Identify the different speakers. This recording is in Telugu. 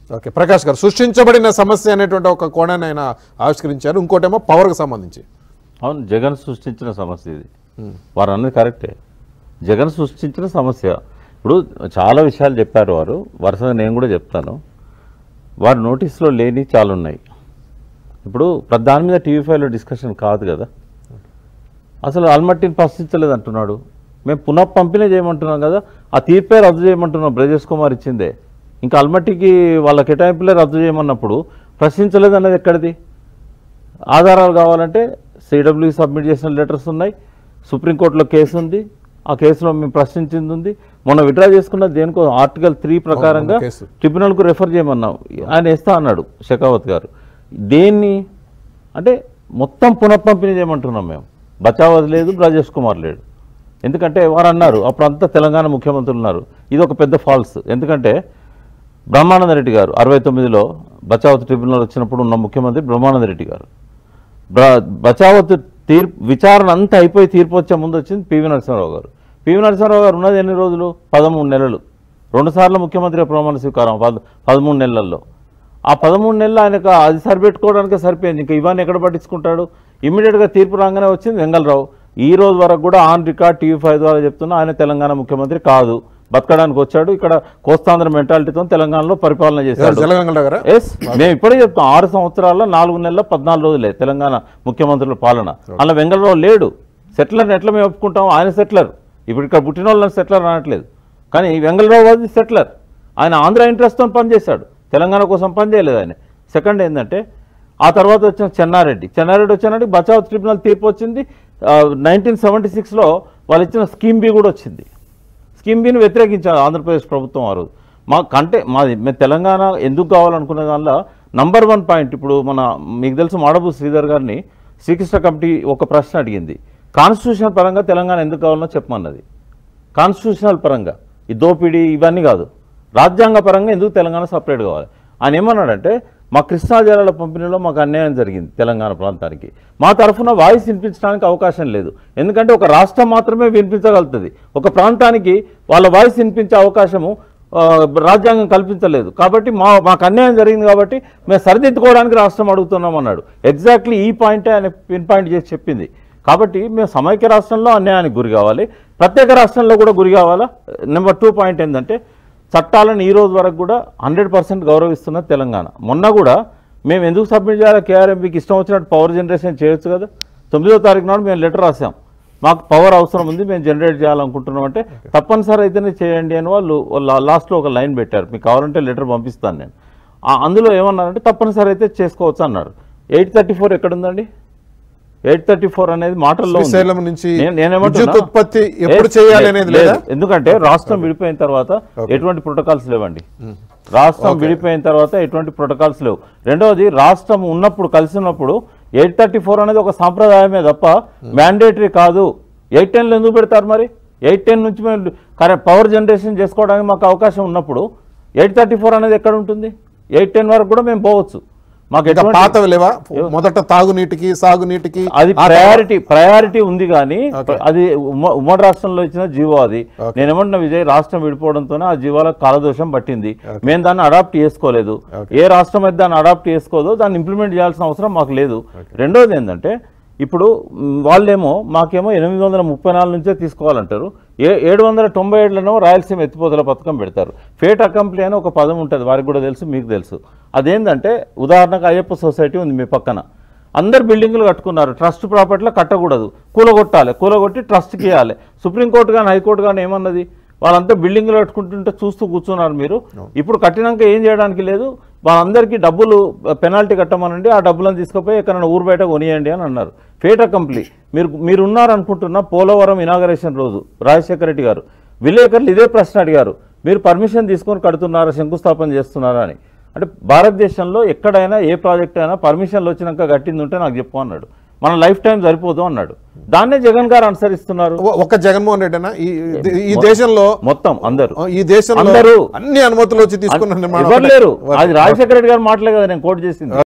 Speaker 1: ఓకే ప్రకాష్ గారు సృష్టించబడిన సమస్య అనేటువంటి ఒక కోణాన్ని ఆయన ఆవిష్కరించారు ఇంకోటేమో పవర్కి సంబంధించి
Speaker 2: అవును జగన్ సృష్టించిన సమస్య ఇది వారు అన్నది కరెక్టే జగన్ సృష్టించిన సమస్య ఇప్పుడు చాలా విషయాలు చెప్పారు వారు వరుసగా నేను కూడా చెప్తాను వారి నోటీస్లో లేని చాలా ఉన్నాయి ఇప్పుడు ప్ర- దాని మీద టీవీ ఫైవ్లో డిస్కషన్ కాదు కదా అసలు అల్మట్టిని ప్రశ్నించలేదు అంటున్నాడు మేము పునః పంపిణీ చేయమంటున్నాం కదా ఆ తీర్పే రద్దు చేయమంటున్నాం బ్రజేష్ కుమార్ ఇచ్చిందే ఇంకా అల్మట్టికి వాళ్ళ కేటాయింపులే రద్దు చేయమన్నప్పుడు ప్రశ్నించలేదు అన్నది ఎక్కడిది ఆధారాలు కావాలంటే సిడబ్ల్యూ సబ్మిట్ చేసిన లెటర్స్ ఉన్నాయి సుప్రీంకోర్టులో కేసు ఉంది ఆ కేసులో మేము ప్రశ్నించింది ఉంది మొన్న విడ్రా చేసుకున్న దేనికో ఆర్టికల్ త్రీ ప్రకారంగా
Speaker 1: అవును, కేసు.
Speaker 2: ట్రిబ్యునల్కు రెఫర్ చేయమన్నాం ఆయన ఇస్తా అన్నాడు షెకావత్ గారు దేన్ని అంటే మొత్తం పునఃపంపిణీ చేయమంటున్నాం మేము బచావద్ లేదు బ్రజేష్ కుమార్ లేడు ఎందుకంటే వారు అన్నారు అప్పుడు అంతా తెలంగాణ ముఖ్యమంత్రులు ఉన్నారు ఇది ఒక పెద్ద ఫాల్స్ ఎందుకంటే బ్రహ్మానంద రెడ్డి గారు అరవై తొమ్మిదిలో బచావత్ ట్రిబ్యునల్ వచ్చినప్పుడు ఉన్న ముఖ్యమంత్రి బ్రహ్మానంద రెడ్డి గారు బ్ర- బచావత్ తీర్పు విచారణ అంతా అయిపోయి తీర్పు వచ్చే ముందు వచ్చింది పివి నరసింహారావు గారు పివి నరసింహారావు గారు ఉన్నది ఎన్ని రోజులు పదమూడు నెలలు రెండు సార్లు ముఖ్యమంత్రి ప్రమాణ స్వీకారం పద పదమూడు నెలల్లో ఆ పదమూడు నెలలు ఆయనకు అది సరిపెట్టుకోవడానికి సరిపోయింది ఇంకా ఇవన్నీ ఎక్కడ పట్టించుకుంటాడు ఇమ్మీడియట్గా తీర్పు రాగానే వచ్చింది వెంగళరావు ఈ రోజు వరకు కూడా ఆన్ రికార్డ్ టీవీ ఫైవ్ ద్వారా చెప్తున్నా ఆయన తెలంగాణ ముఖ్యమంత్రి కాదు బతకడానికి వచ్చాడు ఇక్కడ కోస్తాంధ్ర మెంటాలిటీతో తెలంగాణలో పరిపాలన చేశాడు
Speaker 1: జలగంగ గారా
Speaker 2: ఎస్ మేము ఇప్పుడే చెప్తాం ఆరు సంవత్సరాల్లో నాలుగు నెలల పద్నాలుగు రోజులే తెలంగాణ ముఖ్యమంత్రుల పాలన అలా వెంగళరావు లేడు సెటిలర్ని ఎట్లా మేము ఒప్పుకుంటాం ఆయన సెటిలర్ ఇప్పుడు ఇక్కడ పుట్టిన వాళ్ళని సెటిలర్ అనట్లేదు కానీ వెంగళరావు అది సెటిలర్ ఆయన ఆంధ్ర ఇంట్రెస్ట్తో పనిచేశాడు తెలంగాణ కోసం పనిచేయలేదు ఆయన సెకండ్ ఏంటంటే ఆ తర్వాత వచ్చిన చెన్నారెడ్డి చెన్నారెడ్డి వచ్చినాడు బచావ్ ట్రిబ్యునల్ తీర్పు వచ్చింది నైన్టీన్ సెవెంటీ సిక్స్లో వాళ్ళు ఇచ్చిన స్కీమ్ బి కూడా వచ్చింది స్కీమ్ బిని వ్యతిరేకించారు ఆంధ్రప్రదేశ్ ప్రభుత్వం ఆ రోజు మా కంటే మాది మేము తెలంగాణ ఎందుకు కావాలనుకునే దానిలో నంబర్ వన్ పాయింట్ ఇప్పుడు మన మీకు తెలుసు మాడబు శ్రీధర్ గారిని శ్రీకృష్ణ కమిటీ ఒక ప్రశ్న అడిగింది కాన్స్టిట్యూషన్ పరంగా తెలంగాణ ఎందుకు కావాలనో చెప్పమన్నది కాన్స్టిట్యూషనల్ పరంగా ఈ దోపిడీ ఇవన్నీ కాదు రాజ్యాంగ పరంగా ఎందుకు తెలంగాణ సపరేట్ కావాలి ఆయన ఏమన్నాడంటే మా కృష్ణా జలాల పంపిణీలో మాకు అన్యాయం జరిగింది తెలంగాణ ప్రాంతానికి మా తరఫున వాయిస్ వినిపించడానికి అవకాశం లేదు ఎందుకంటే ఒక రాష్ట్రం మాత్రమే వినిపించగలుగుతుంది ఒక ప్రాంతానికి వాళ్ళ వాయిస్ వినిపించే అవకాశము ఆ, రాజ్యాంగం కల్పించలేదు కాబట్టి మా మాకు అన్యాయం జరిగింది కాబట్టి మేము సరిదిద్దుకోవడానికి రాష్ట్రం అడుగుతున్నాం అన్నాడు ఎగ్జాక్ట్లీ ఈ పాయింటే ఆయన పిన్ పాయింట్ చేసి చెప్పింది కాబట్టి మేము సమైక్య రాష్ట్రంలో అన్యాయానికి గురి కావాలి ప్రత్యేక రాష్ట్రంలో కూడా గురి కావాలా నెంబర్ టూ పాయింట్ ఏంటంటే చట్టాలను ఈ రోజు వరకు కూడా హండ్రెడ్ పర్సెంట్ గౌరవిస్తున్న తెలంగాణ మొన్న కూడా మేము ఎందుకు సబ్మిట్ చేయాలి కేఆర్ఎంపీకి ఇష్టం వచ్చినట్టు పవర్ జనరేషన్ చేయొచ్చు కదా తొమ్మిదో తారీఖు నాడు మేము లెటర్ రాసాం మాకు పవర్ అవసరం ఉంది మేము జనరేట్ చేయాలనుకుంటున్నాం అంటే తప్పనిసరి అయితేనే చేయండి అని వాళ్ళు లా- లాస్ట్లో ఒక లైన్ పెట్టారు మీకు కావాలంటే లెటర్ పంపిస్తాను నేను ఆ- అందులో ఏమన్నారంటే తప్పనిసరి అయితే చేసుకోవచ్చు అన్నారు ఎయిట్ థర్టీ ఫోర్ ఎక్కడుందండి ఎయిట్ థర్టీ ఫోర్ అనేది మాటల్లో ఉంది.
Speaker 1: శ్రీశైలం నుంచి
Speaker 2: నేను- నేనేమంటున్నా?
Speaker 1: విద్యుత్ ఉత్పత్తి ఎప్పుడు
Speaker 2: ఏ-
Speaker 1: చేయాలి
Speaker 2: లే-
Speaker 1: అనేది
Speaker 2: లేదు.
Speaker 1: లేదా
Speaker 2: ఎందుకంటే రాష్ట్రం విడిపోయిన తర్వాత ఎటువంటి ప్రోటోకాల్స్ లేవండి రాష్ట్రం విడిపోయిన తర్వాత ఎటువంటి ప్రోటోకాల్స్ లేవు రెండవది రాష్ట్రం ఉన్నప్పుడు కలిసి ఉన్నప్పుడు ఎయిట్ థర్టీ ఫోర్ అనేది ఒక సాంప్రదాయమే తప్ప మ్యాండేటరీ కాదు ఎయిట్ టెన్లు ఎందుకు పెడతారు మరి ఎయిట్ టెన్ నుంచి మేము కరెక్ట్ పవర్ జనరేషన్ చేసుకోవడానికి మాకు అవకాశం ఉన్నప్పుడు ఎయిట్ థర్టీ ఫోర్ అనేది ఎక్కడ ఉంటుంది ఎయిట్ టెన్ వరకు కూడా మేము పోవచ్చు మాకు
Speaker 1: ఇంకా
Speaker 2: ఎటువంటి
Speaker 1: పాతవి లేవా మొదట తాగునీటికి సాగునీటికి
Speaker 2: అది
Speaker 1: ఆ
Speaker 2: ప్రయారిటీ ప్రయారిటీ ఉంది కానీ
Speaker 1: Okay.
Speaker 2: అది ఉమ్మ- ఉమ్మడి రాష్ట్రంలో ఇచ్చిన జీవో అది నేను ఏమంటున్నా విజయ్ రాష్ట్రం విడిపోవడంతోనే ఆ జీవోలకు కాలదోషం పట్టింది మేము దాన్ని అడాప్ట్ చేసుకోలేదు ఏ రాష్ట్రం అయితే దాన్ని అడాప్ట్ చేసుకోదో దాన్ని ఇంప్లిమెంట్ చేయాల్సిన అవసరం మాకు లేదు రెండోది ఏంటంటే ఇప్పుడు మ్, వాళ్ళేమో మాకేమో ఎనిమిది వందల ముప్పై నాలుగు నుంచే తీసుకోవాలంటారు ఏ ఏడు వందల తొంభై ఏడులోనో రాయలసీమ ఎత్తిపోతల పథకం పెడతారు ఫేట్ అకంప్లీ అని ఒక పదం ఉంటుంది వారికి కూడా తెలుసు మీకు తెలుసు అదేంటంటే ఉదాహరణకు అయ్యప్ప సొసైటీ ఉంది మీ పక్కన అందరు బిల్డింగులు కట్టుకున్నారు ట్రస్ట్ ప్రాపర్టీలో కట్టకూడదు కూలగొట్టాలి కూలగొట్టి ట్రస్ట్కి ఇవ్వాలి సుప్రీంకోర్టు కానీ హైకోర్టు కానీ ఏమన్నది వాళ్ళంతా బిల్డింగులు కట్టుకుంటుంటే చూస్తూ కూర్చున్నారు మీరు ఇప్పుడు కట్టినాక ఏం చేయడానికి లేదు వాళ్ళందరికీ డబ్బులు పెనాల్టీ కట్టమనండి ఆ డబ్బులను తీసుకుపోయి ఎక్కడైనా ఊరు బయట కొనియండి అని అన్నారు ఫేట కంప్లీ మీరు మీరు ఉన్నారనుకుంటున్న పోలవరం ఇనాగరేషన్ రోజు రాజశేఖర రెడ్డి గారు విలేకరులు ఇదే ప్రశ్న అడిగారు మీరు పర్మిషన్ తీసుకొని కడుతున్నారా శంకుస్థాపన చేస్తున్నారా అని అంటే భారతదేశంలో ఎక్కడైనా ఏ ప్రాజెక్ట్ అయినా పర్మిషన్లు వచ్చినాక కట్టింది ఉంటే నాకు చెప్పు అన్నాడు మన లైఫ్ టైం సరిపోదు అన్నాడు దాన్నే జగన్ గారు అనుసరిస్తున్నారు
Speaker 1: ఒ- ఒక్క జగన్మోహన్ రెడ్డినా ఈ ఈ దేశంలో
Speaker 2: మొత్తం అందరూ
Speaker 1: ఈ దేశంలో
Speaker 2: అందరూ.
Speaker 1: అన్ని అనుమతులు వచ్చి తీసుకున్న నిర్మాణం
Speaker 2: ఎవరు
Speaker 1: ఒకటే.
Speaker 2: లేరు అది రాజశేఖర రెడ్డి గారు మాటలే కదా నేను కోట్ చేసింది